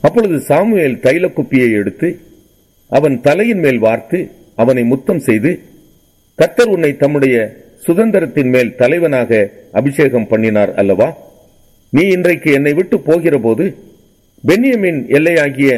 அப்பொழுது சாமுவேல் தைல குப்பியை எடுத்து அவன் தலையின் மேல் வார்த்து அவனை முத்தம் செய்து கர்த்தர் உன்னை தம்முடைய சுதந்திரத்தின் மேல் தலைவனாக அபிஷேகம் பண்ணினார் அல்லவா நீ இன்றைக்கு என்னை விட்டு போகிற போது பென்யமின் எல்லையாகிய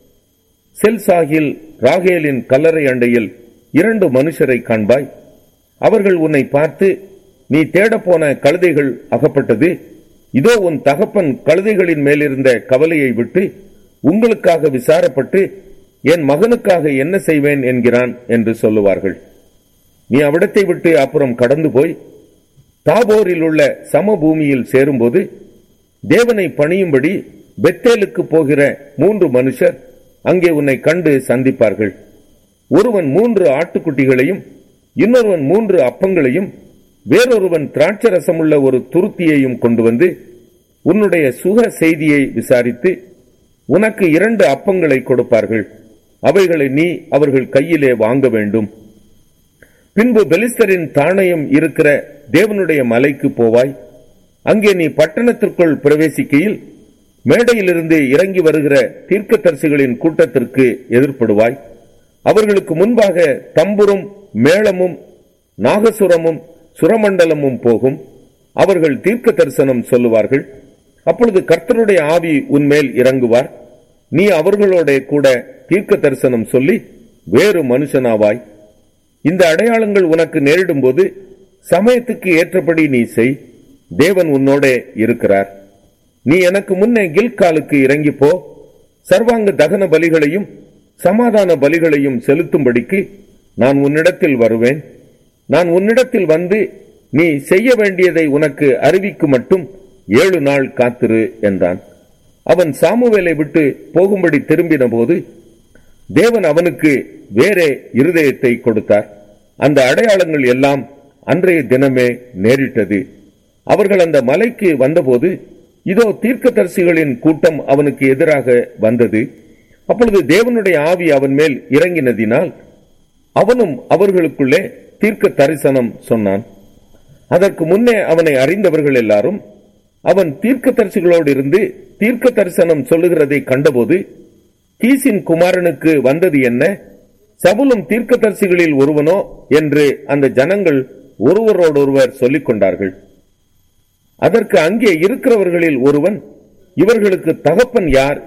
செல்சாகில் ராகேலின் கல்லறை அண்டையில் இரண்டு மனுஷரை காண்பாய் அவர்கள் உன்னை பார்த்து நீ தேடப்போன கழுதைகள் அகப்பட்டது இதோ உன் தகப்பன் கழுதைகளின் மேலிருந்த கவலையை விட்டு உங்களுக்காக விசாரப்பட்டு என் மகனுக்காக என்ன செய்வேன் என்கிறான் என்று சொல்லுவார்கள் நீ அவ்விடத்தை விட்டு அப்புறம் கடந்து போய் தாபோரில் உள்ள சமபூமியில் சேரும்போது தேவனை பணியும்படி பெத்தேலுக்கு போகிற மூன்று மனுஷர் அங்கே உன்னை கண்டு சந்திப்பார்கள் ஒருவன் மூன்று ஆட்டுக்குட்டிகளையும் இன்னொருவன் மூன்று அப்பங்களையும் வேறொருவன் திராட்சரசமுள்ள ஒரு துருத்தியையும் கொண்டு வந்து உன்னுடைய சுக செய்தியை விசாரித்து உனக்கு இரண்டு அப்பங்களை கொடுப்பார்கள் அவைகளை நீ அவர்கள் கையிலே வாங்க வேண்டும் பின்பு பெலிஸ்தரின் தாணையம் இருக்கிற தேவனுடைய மலைக்கு போவாய் அங்கே நீ பட்டணத்திற்குள் பிரவேசிக்கையில் மேடையிலிருந்து இறங்கி வருகிற தீர்க்கதரிசிகளின் கூட்டத்திற்கு எதிர்ப்படுவாய் அவர்களுக்கு முன்பாக தம்புரும் மேளமும் நாகசுரமும் சுரமண்டலமும் போகும் அவர்கள் தீர்க்க தரிசனம் சொல்லுவார்கள் அப்பொழுது கர்த்தருடைய ஆவி உன்மேல் இறங்குவார் நீ அவர்களோட கூட தீர்க்க தரிசனம் சொல்லி வேறு மனுஷனாவாய் இந்த அடையாளங்கள் உனக்கு நேரிடும் போது சமயத்துக்கு ஏற்றபடி நீ செய் தேவன் உன்னோட இருக்கிறார் நீ எனக்கு முன்னே கில்காலுக்கு இறங்கி போ சர்வாங்க தகன பலிகளையும் சமாதான பலிகளையும் செலுத்தும்படிக்கு நான் உன்னிடத்தில் வருவேன் நான் உன்னிடத்தில் வந்து நீ செய்ய வேண்டியதை உனக்கு அறிவிக்கு மட்டும் ஏழு நாள் காத்திரு என்றான் அவன் சாமுவேலை விட்டு போகும்படி திரும்பின போது தேவன் அவனுக்கு வேறே இருதயத்தை கொடுத்தார் அந்த அடையாளங்கள் எல்லாம் அன்றைய தினமே நேரிட்டது அவர்கள் அந்த மலைக்கு வந்தபோது இதோ தீர்க்கதரிசிகளின் கூட்டம் அவனுக்கு எதிராக வந்தது அப்பொழுது தேவனுடைய ஆவி அவன் மேல் இறங்கினதினால் அவனும் அவர்களுக்குள்ளே தீர்க்க தரிசனம் சொன்னான் அதற்கு முன்னே அவனை அறிந்தவர்கள் எல்லாரும் அவன் தீர்க்க தரிசிகளோடு இருந்து தீர்க்க தரிசனம் சொல்லுகிறதை கண்டபோது கீசின் குமாரனுக்கு வந்தது என்ன சபுலும் தீர்க்கதரிசிகளில் ஒருவனோ என்று அந்த ஜனங்கள் ஒருவரோடொருவர் சொல்லிக் கொண்டார்கள் அதற்கு அங்கே இருக்கிறவர்களில் ஒருவன் இவர்களுக்கு தகப்பன் யார்